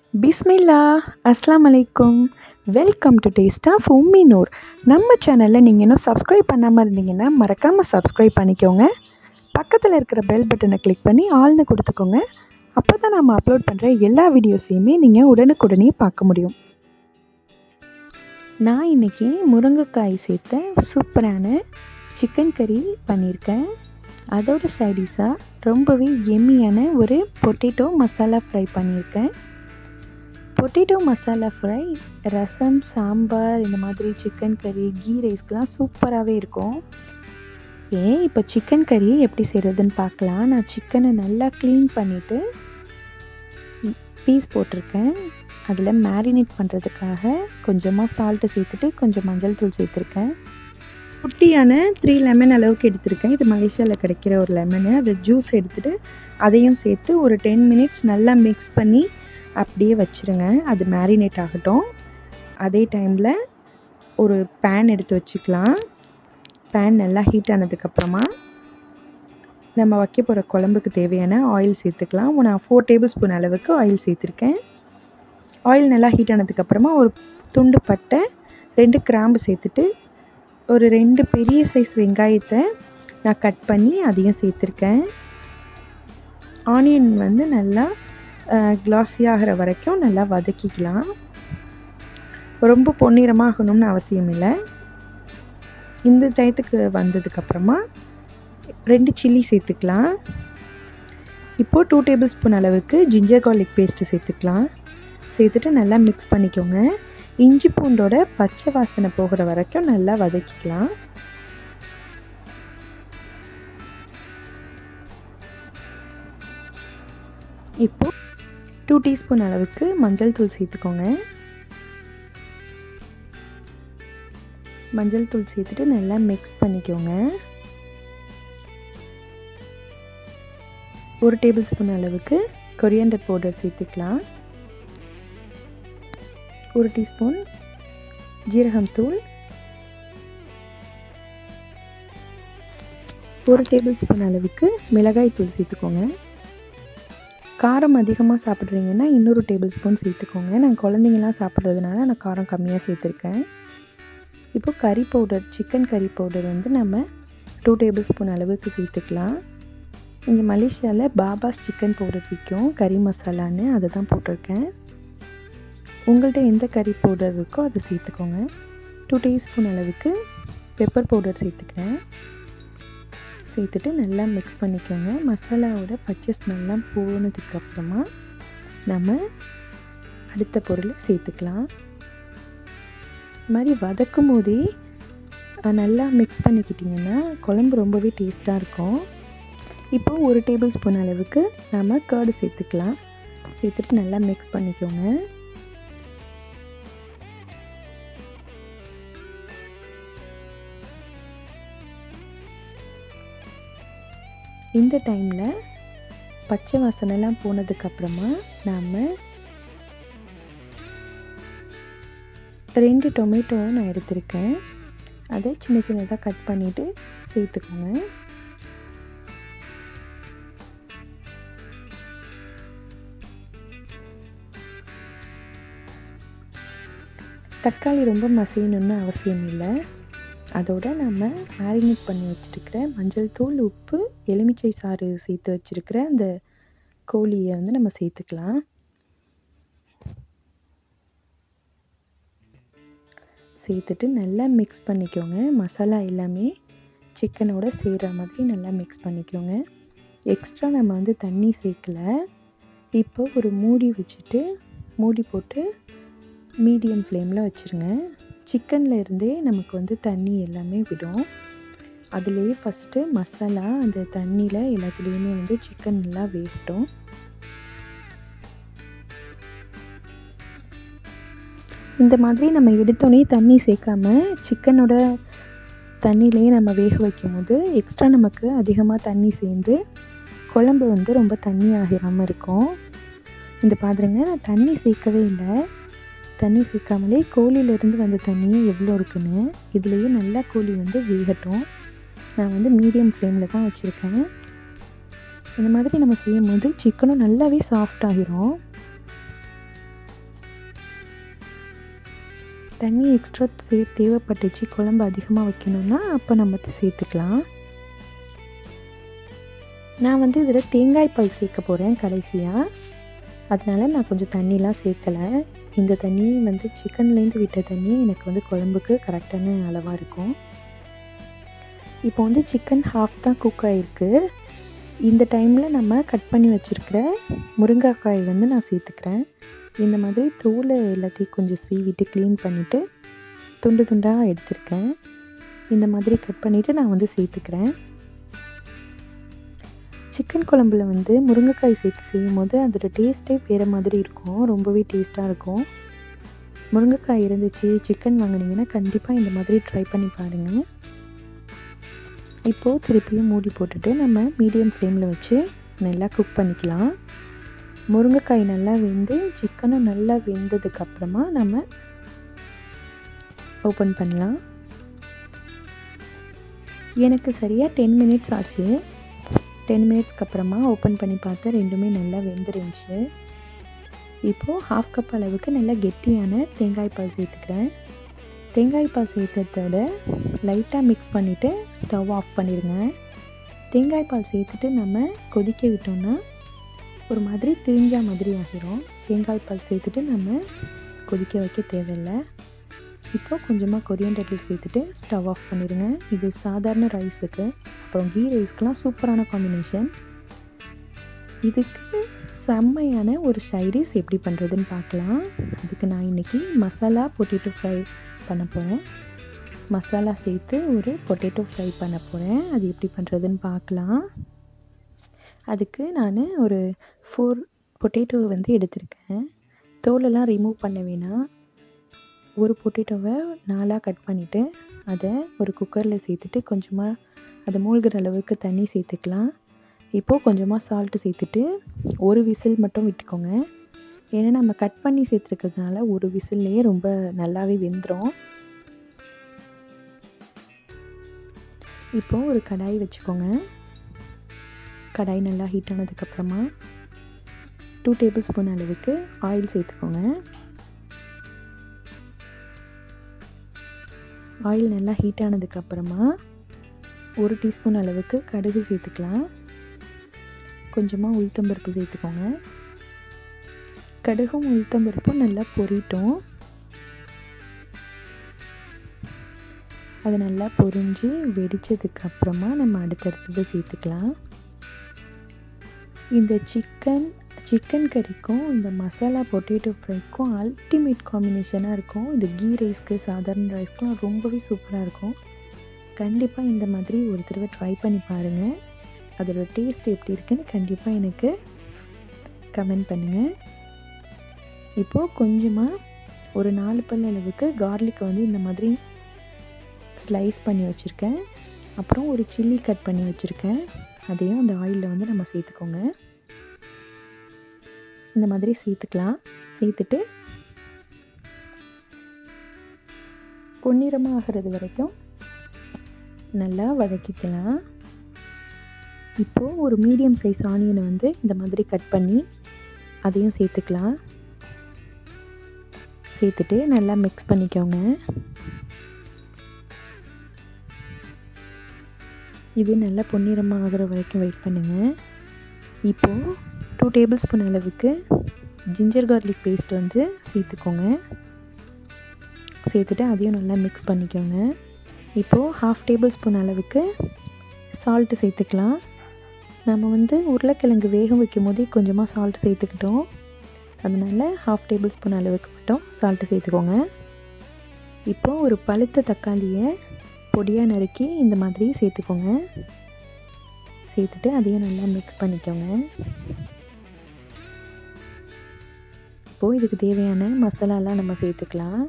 பிஸ்மில்லா அஸ்லாம் அலைக்கும் welcome to taste of உம்மி நூர் நம்ம சேனலில் நீங்கள் இன்னும் சப்ஸ்கிரைப் பண்ணாமல் இருந்தீங்கன்னா மறக்காமல் சப்ஸ்கிரைப் பண்ணிக்கோங்க பக்கத்தில் இருக்கிற பெல் பட்டனை கிளிக் பண்ணி ஆள்னு கொடுத்துக்கோங்க அப்போ தான் நம்ம அப்லோட் பண்ணுற எல்லா வீடியோஸையுமே நீங்கள் உடனுக்குடனே பார்க்க முடியும் நான் இன்றைக்கி முருங்கைக்காய் சேர்த்த சூப்பரான சிக்கன் கறி பண்ணியிருக்கேன் அதோட சைடிஷாக ரொம்பவே எம்மியான ஒரு பொட்டேட்டோ மசாலா ஃப்ரை பண்ணியிருக்கேன் பொட்டேட்டோ மசாலா ஃப்ரை ரசம் சாம்பார் இந்த மாதிரி சிக்கன் கறி கீ ரைஸ்க்கெலாம் சூப்பராகவே இருக்கும் ஏன் இப்போ சிக்கன் கறி எப்படி செய்கிறதுன்னு பார்க்கலாம் நான் சிக்கனை நல்லா க்ளீன் பண்ணிவிட்டு பீஸ் போட்டிருக்கேன் அதில் மேரினேட் பண்ணுறதுக்காக கொஞ்சமாக சால்ட்டு சேர்த்துட்டு கொஞ்சம் மஞ்சள் தூள் சேர்த்துருக்கேன் குட்டியான த்ரீ லெமன் அளவுக்கு எடுத்திருக்கேன் இது மலேசியாவில் கிடைக்கிற ஒரு லெமனு அதை ஜூஸ் எடுத்துகிட்டு அதையும் சேர்த்து ஒரு டென் மினிட்ஸ் நல்லா மிக்ஸ் பண்ணி அப்படியே வச்சுருங்க அது மேரினேட் ஆகட்டும் அதே டைமில் ஒரு பேன் எடுத்து வச்சுக்கலாம் பேன் நல்லா ஹீட் ஆனதுக்கப்புறமா நம்ம வைக்க போகிற குழம்புக்கு தேவையான ஆயில் சேர்த்துக்கலாம் நான் ஃபோர் டேபிள் ஸ்பூன் அளவுக்கு ஆயில் சேர்த்துருக்கேன் ஆயில் நல்லா ஹீட் ஆனதுக்கப்புறமா ஒரு துண்டு பட்டை ரெண்டு கிராம்பு சேர்த்துட்டு ஒரு ரெண்டு பெரிய சைஸ் வெங்காயத்தை நான் கட் பண்ணி அதையும் சேர்த்துருக்கேன் ஆனியன் வந்து நல்லா கிளாஸி ஆகிற வரைக்கும் நல்லா வதக்கிக்கலாம் ரொம்ப பொன்னிறமாகணும்னு அவசியம் இல்லை இந்த டயத்துக்கு வந்ததுக்கப்புறமா ரெண்டு சில்லி சேர்த்துக்கலாம் இப்போது டூ டேபிள் ஸ்பூன் அளவுக்கு ஜிஞ்சர் கார்லிக் பேஸ்ட்டு சேர்த்துக்கலாம் சேர்த்துட்டு நல்லா மிக்ஸ் பண்ணிக்கோங்க இஞ்சி பூண்டோட பச்சை வாசனை போகிற வரைக்கும் நல்லா வதக்கிக்கலாம் இப்போ டூ டீஸ்பூன் அளவுக்கு மஞ்சள் தூள் சேர்த்துக்கோங்க மஞ்சள் தூள் சேர்த்துட்டு நல்லா மிக்ஸ் பண்ணிக்கோங்க ஒரு டேபிள் ஸ்பூன் அளவுக்கு கொரியண்டர் பவுடர் சேர்த்துக்கலாம் ஒரு டீஸ்பூன் ஜீரகம் தூள் ஒரு டேபிள் ஸ்பூன் அளவுக்கு மிளகாய் தூள் சேர்த்துக்கோங்க காரம் அதிகமாக சாப்பிட்றீங்கன்னா இன்னொரு டேபிள் ஸ்பூன் சேர்த்துக்கோங்க நான் குழந்தைங்களாம் சாப்பிட்றதுனால நான் காரம் கம்மியாக சேர்த்துருக்கேன் இப்போ கறி பவுடர் சிக்கன் கறி பவுடர் வந்து நம்ம டூ டேபிள் ஸ்பூன் அளவுக்கு சேர்த்துக்கலாம் இங்கே மலேசியாவில் பாபாஸ் சிக்கன் பவுடர் விற்கும் கறி மசாலான்னு அதை தான் போட்டிருக்கேன் உங்கள்கிட்ட எந்த கறி பவுடர் இருக்கோ அதை சேர்த்துக்கோங்க டூ டீஸ்பூன் அளவுக்கு பெப்பர் பவுடர் சேர்த்துக்கிறேன் சேர்த்துட்டு நல்லா மிக்ஸ் பண்ணிக்கோங்க மசாலாவோட பச்சை ஸ்மெல்லாம் போனதுக்கப்புறமா நம்ம அடுத்த பொருளை சேர்த்துக்கலாம் இது மாதிரி வதக்கும் போதே நல்லா மிக்ஸ் பண்ணிக்கிட்டிங்கன்னா குழம்பு ரொம்பவே டேஸ்ட்டாக இருக்கும் இப்போது ஒரு டேபிள் ஸ்பூன் அளவுக்கு நம்ம கேர்டு சேர்த்துக்கலாம் சேர்த்துட்டு நல்லா மிக்ஸ் பண்ணிக்கோங்க இந்த டைமில் பச்சை வாசனைலாம் போனதுக்கப்புறமா நாம் ரெண்டு டொமேட்டோவும் நான் எடுத்திருக்கேன் அதை சின்ன சின்னதாக கட் பண்ணிவிட்டு சேர்த்துக்கோங்க தக்காளி ரொம்ப மசியணும்னு அவசியம் இல்லை அதோட நம்ம மேரினேட் பண்ணி வச்சுருக்கிற மஞ்சள் தூள் உப்பு எலுமிச்சை சாறு சேர்த்து வச்சுருக்கிற அந்த கோழியை வந்து நம்ம சேர்த்துக்கலாம் சேர்த்துட்டு நல்லா மிக்ஸ் பண்ணிக்கோங்க மசாலா எல்லாமே சிக்கனோட சேர்கிற மாதிரி நல்லா மிக்ஸ் பண்ணிக்கோங்க எக்ஸ்ட்ரா நம்ம வந்து தண்ணி சேர்க்கலை இப்போ ஒரு மூடி வச்சுட்டு மூடி போட்டு மீடியம் ஃப்ளேமில் வச்சுருங்க சிக்கனில் இருந்தே நமக்கு வந்து தண்ணி எல்லாமே விடும் அதுலேயே ஃபஸ்ட்டு மசாலா அந்த தண்ணியில் எல்லாத்துலேயுமே வந்து சிக்கன் நல்லா வேகட்டும் இந்த மாதிரி நம்ம எடுத்தோடனே தண்ணி சேர்க்காம சிக்கனோட தண்ணியிலையே நம்ம வேக வைக்கும் போது எக்ஸ்ட்ரா நமக்கு அதிகமாக தண்ணி சேர்ந்து குழம்பு வந்து ரொம்ப தண்ணி ஆகிராமல் இருக்கும் இந்த பாருங்க நான் தண்ணி சேர்க்கவே இல்லை தண்ணி சேர்க்காமலே கோழியிலேருந்து வந்த தண்ணியே எவ்வளோ இருக்குன்னு இதுலேயே நல்லா கோழி வந்து வேகட்டும் நான் வந்து மீடியம் ஃப்ளேமில் தான் வச்சுருக்கேன் இந்த மாதிரி நம்ம செய்யும் போது சிக்கனும் நல்லாவே சாஃப்ட் ஆகிரும் தண்ணி எக்ஸ்ட்ரா சே தேவைப்பட்டுச்சு குழம்பு அதிகமாக வைக்கணுன்னா அப்போ நம்ம சேர்த்துக்கலாம் நான் வந்து இதில் தேங்காய் பால் சேர்க்க போகிறேன் கடைசியாக அதனால் நான் கொஞ்சம் தண்ணிலாம் சேர்க்கலை இந்த தண்ணி வந்து சிக்கன்லேருந்து விட்ட தண்ணி எனக்கு வந்து குழம்புக்கு கரெக்டான அளவாக இருக்கும் இப்போ வந்து சிக்கன் ஹாஃப் தான் குக் ஆகிருக்கு இந்த டைமில் நம்ம கட் பண்ணி வச்சுருக்கிற முருங்கைக்காய் வந்து நான் சேர்த்துக்கிறேன் இந்த மாதிரி தோலை எல்லாத்தையும் கொஞ்சம் சீவிட்டு க்ளீன் பண்ணிவிட்டு துண்டு துண்டாக எடுத்திருக்கேன் இந்த மாதிரி கட் பண்ணிவிட்டு நான் வந்து சேர்த்துக்கிறேன் சிக்கன் குழம்புல வந்து முருங்கைக்காய் சேர்த்து செய்யும் போது அதோட டேஸ்ட்டே வேறு மாதிரி இருக்கும் ரொம்பவே டேஸ்ட்டாக இருக்கும் முருங்கைக்காய் இருந்துச்சு சிக்கன் வாங்கினீங்கன்னா கண்டிப்பாக இந்த மாதிரி ட்ரை பண்ணி பாருங்கள் இப்போது திருப்பியும் மூடி போட்டுட்டு நம்ம மீடியம் ஃப்ளேமில் வச்சு நல்லா குக் பண்ணிக்கலாம் முருங்கைக்காய் நல்லா வெந்து சிக்கனும் நல்லா வெந்ததுக்கப்புறமா நம்ம ஓப்பன் பண்ணலாம் எனக்கு சரியாக டென் மினிட்ஸ் ஆச்சு டென் மினிட்ஸ்க்கு அப்புறமா ஓப்பன் பண்ணி பார்த்தா ரெண்டுமே நல்லா வெந்துருந்துச்சு இப்போது ஹாஃப் கப் அளவுக்கு நல்லா கெட்டியான தேங்காய் பால் சேர்த்துக்கிறேன் தேங்காய் பால் சேர்த்ததோட லைட்டாக மிக்ஸ் பண்ணிவிட்டு ஸ்டவ் ஆஃப் பண்ணிடுங்க தேங்காய் பால் சேர்த்துட்டு நம்ம கொதிக்க விட்டோம்னா ஒரு மாதிரி திரிஞ்சா மாதிரி ஆகிரும் தேங்காய் பால் சேர்த்துட்டு நம்ம கொதிக்க வைக்க தேவையில்லை இப்போ கொஞ்சமாக கொரியண்டர் லீவ் சேர்த்துட்டு ஸ்டவ் ஆஃப் பண்ணிடுங்க இது சாதாரண ரைஸுக்கு அப்புறம் கீ ரைஸ்க்கெலாம் சூப்பரான காம்பினேஷன் இதுக்கு செம்மையான ஒரு ஷைடிஸ் எப்படி பண்ணுறதுன்னு பார்க்கலாம் அதுக்கு நான் இன்றைக்கி மசாலா பொட்டேட்டோ ஃப்ரை பண்ண போகிறேன் மசாலா சேர்த்து ஒரு பொட்டேட்டோ ஃப்ரை பண்ண போகிறேன் அது எப்படி பண்ணுறதுன்னு பார்க்கலாம் அதுக்கு நான் ஒரு ஃபோர் பொட்டேட்டோ வந்து எடுத்திருக்கேன் தோலெல்லாம் ரிமூவ் பண்ண வேணாம் ஒரு பொட்டேட்டோவை நாலாக கட் பண்ணிவிட்டு அதை ஒரு குக்கரில் சேர்த்துட்டு கொஞ்சமாக அதை மூழ்கிற அளவுக்கு தண்ணி சேர்த்துக்கலாம் இப்போது கொஞ்சமாக சால்ட்டு சேர்த்துட்டு ஒரு விசில் மட்டும் விட்டுக்கோங்க ஏன்னா நம்ம கட் பண்ணி சேர்த்துருக்கிறதுனால ஒரு விசில்லையே ரொம்ப நல்லாவே வெந்துடும் இப்போது ஒரு கடாய் வச்சுக்கோங்க கடாய் நல்லா ஹீட் ஆனதுக்கப்புறமா டூ டேபிள் ஸ்பூன் அளவுக்கு ஆயில் சேர்த்துக்கோங்க ஆயில் நல்லா ஹீட் ஆனதுக்கப்புறமா ஒரு டீஸ்பூன் அளவுக்கு கடுகு சேர்த்துக்கலாம் கொஞ்சமாக உளுத்தம்பருப்பு சேர்த்துக்கோங்க கடுகும் உளுத்தம்பருப்பும் நல்லா பொரிட்டோம் அது நல்லா பொரிஞ்சு வெடித்ததுக்கு அப்புறமா நம்ம அடுத்தடுத்தது சேர்த்துக்கலாம் இந்த சிக்கன் சிக்கன் கறிக்கும் இந்த மசாலா பொட்டேட்டோ ஃப்ரைக்கும் அல்டிமேட் காம்பினேஷனாக இருக்கும் இந்த கீ ரைஸ்க்கு சாதாரண ரைஸ்க்குலாம் ரொம்பவே சூப்பராக இருக்கும் கண்டிப்பாக இந்த மாதிரி ஒரு தடவை ட்ரை பண்ணி பாருங்கள் அதோட டேஸ்ட் எப்படி இருக்குன்னு கண்டிப்பாக எனக்கு கமெண்ட் பண்ணுங்கள் இப்போது கொஞ்சமாக ஒரு நாலு பல் அளவுக்கு கார்லிக்கை வந்து இந்த மாதிரி ஸ்லைஸ் பண்ணி வச்சுருக்கேன் அப்புறம் ஒரு சில்லி கட் பண்ணி வச்சுருக்கேன் அதையும் அந்த ஆயிலில் வந்து நம்ம சேர்த்துக்கோங்க இந்த மாதிரி சேர்த்துக்கலாம் சேர்த்துட்டு பொன்னிறமாக ஆகிறது வரைக்கும் நல்லா வதக்கிக்கலாம் இப்போது ஒரு மீடியம் சைஸ் ஆனியனை வந்து இந்த மாதிரி கட் பண்ணி அதையும் சேர்த்துக்கலாம் சேர்த்துட்டு நல்லா மிக்ஸ் பண்ணிக்கோங்க இது நல்லா பொன்னிறமாக ஆகிற வரைக்கும் வெயிட் பண்ணுங்கள் இப்போது டூ டேபிள் ஸ்பூன் அளவுக்கு ஜிஞ்சர் கார்லிக் பேஸ்ட் வந்து சேர்த்துக்கோங்க சேர்த்துட்டு அதையும் நல்லா மிக்ஸ் பண்ணிக்கோங்க இப்போது ஹாஃப் டேபிள் ஸ்பூன் அளவுக்கு சால்ட்டு சேர்த்துக்கலாம் நம்ம வந்து உருளைக்கிழங்கு வேக வைக்கும் போதே கொஞ்சமாக சால்ட் சேர்த்துக்கிட்டோம் அதனால் ஹாஃப் டேபிள் ஸ்பூன் அளவுக்கு மட்டும் சால்ட்டு சேர்த்துக்கோங்க இப்போது ஒரு பழுத்த தக்காளியை பொடியாக நறுக்கி இந்த மாதிரி சேர்த்துக்கோங்க சேர்த்துட்டு அதையும் நல்லா மிக்ஸ் பண்ணிக்கோங்க இப்போது இதுக்கு தேவையான மசாலாலாம் நம்ம சேர்த்துக்கலாம்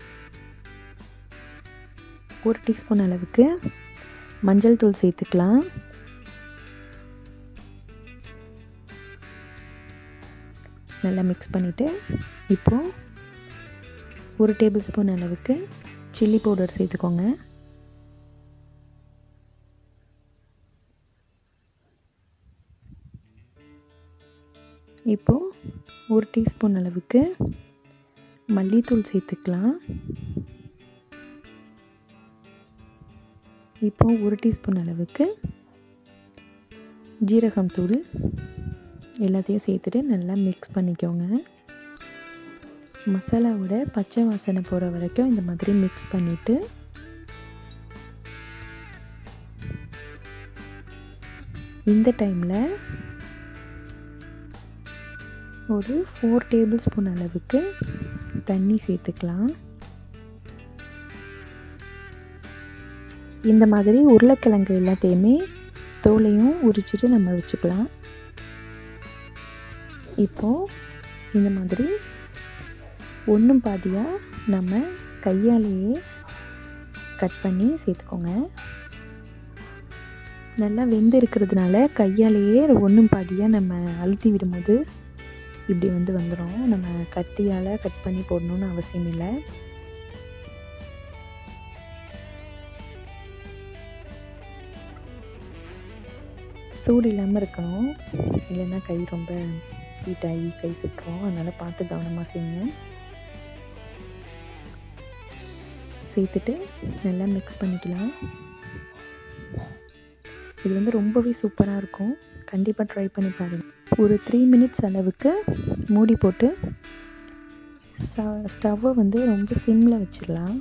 ஒரு டீஸ்பூன் அளவுக்கு மஞ்சள் தூள் சேர்த்துக்கலாம் நல்லா மிக்ஸ் பண்ணிவிட்டு இப்போது ஒரு டேபிள் ஸ்பூன் அளவுக்கு சில்லி பவுடர் சேர்த்துக்கோங்க இப்போது ஒரு டீஸ்பூன் அளவுக்கு மல்லித்தூள் சேர்த்துக்கலாம் இப்போ ஒரு டீஸ்பூன் அளவுக்கு ஜீரகம் தூள் எல்லாத்தையும் சேர்த்துட்டு நல்லா மிக்ஸ் பண்ணிக்கோங்க மசாலாவோட பச்சை வாசனை போகிற வரைக்கும் இந்த மாதிரி மிக்ஸ் பண்ணிவிட்டு இந்த டைமில் ஒரு ஃபோர் டேபிள் ஸ்பூன் அளவுக்கு தண்ணி சேர்த்துக்கலாம் இந்த மாதிரி உருளைக்கிழங்கு எல்லாத்தையுமே தோலையும் உரிச்சிட்டு நம்ம வச்சுக்கலாம் இப்போது இந்த மாதிரி ஒன்றும் பாதியாக நம்ம கையாலேயே கட் பண்ணி சேர்த்துக்கோங்க நல்லா வெந்து இருக்கிறதுனால கையாலேயே ஒன்றும் பாதியாக நம்ம அழுத்தி விடும்போது இப்படி வந்து வந்துடும் நம்ம கத்தியால் கட் பண்ணி போடணுன்னு அவசியம் இல்லை சூடு இல்லாமல் இருக்கணும் இல்லைன்னா கை ரொம்ப ஹீட் ஆகி கை சுட்டுரும் அதனால் பார்த்து கவனமாக செய்யுங்க சேர்த்துட்டு நல்லா மிக்ஸ் பண்ணிக்கலாம் இது வந்து ரொம்பவே சூப்பராக இருக்கும் கண்டிப்பாக ட்ரை பண்ணி பாருங்கள் ஒரு த்ரீ மினிட்ஸ் அளவுக்கு மூடி போட்டு ஸ்டவ்வை வந்து ரொம்ப சிம்மில் வச்சிடலாம்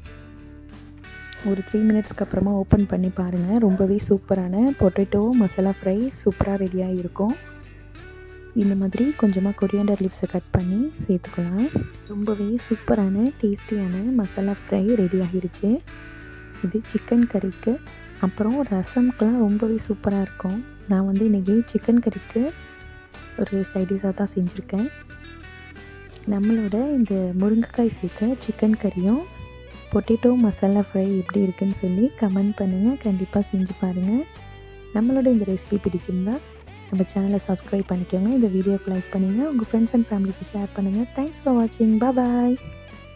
ஒரு த்ரீ மினிட்ஸ்க்கு அப்புறமா ஓப்பன் பண்ணி பாருங்கள் ரொம்பவே சூப்பரான பொட்டேட்டோ மசாலா ஃப்ரை சூப்பராக ரெடியாக இருக்கும் இந்த மாதிரி கொஞ்சமாக கொரியாண்டர் லீவ்ஸை கட் பண்ணி சேர்த்துக்கலாம் ரொம்பவே சூப்பரான டேஸ்டியான மசாலா ஃப்ரை ரெடி ஆகிருச்சு இது சிக்கன் கறிக்கு அப்புறம் ரசம்க்கெலாம் ரொம்பவே சூப்பராக இருக்கும் நான் வந்து இன்றைக்கி சிக்கன் கறிக்கு ஒரு சைடிஷாக தான் செஞ்சுருக்கேன் நம்மளோட இந்த முருங்கைக்காய் சேர்த்த சிக்கன் கறியும் பொட்டேட்டோ மசாலா ஃப்ரை எப்படி இருக்குன்னு சொல்லி கமெண்ட் பண்ணுங்கள் கண்டிப்பாக செஞ்சு பாருங்கள் நம்மளோட இந்த ரெசிபி பிடிச்சிருந்தா நம்ம சேனலை சப்ஸ்கிரைப் பண்ணிக்கோங்க இந்த வீடியோக்கு லைக் பண்ணுங்கள் உங்கள் ஃப்ரெண்ட்ஸ் அண்ட் ஃபேமிலிக்கு ஷேர் பண்ணுங்கள் தேங்க்ஸ் ஃபார் வாட்சிங் பாய்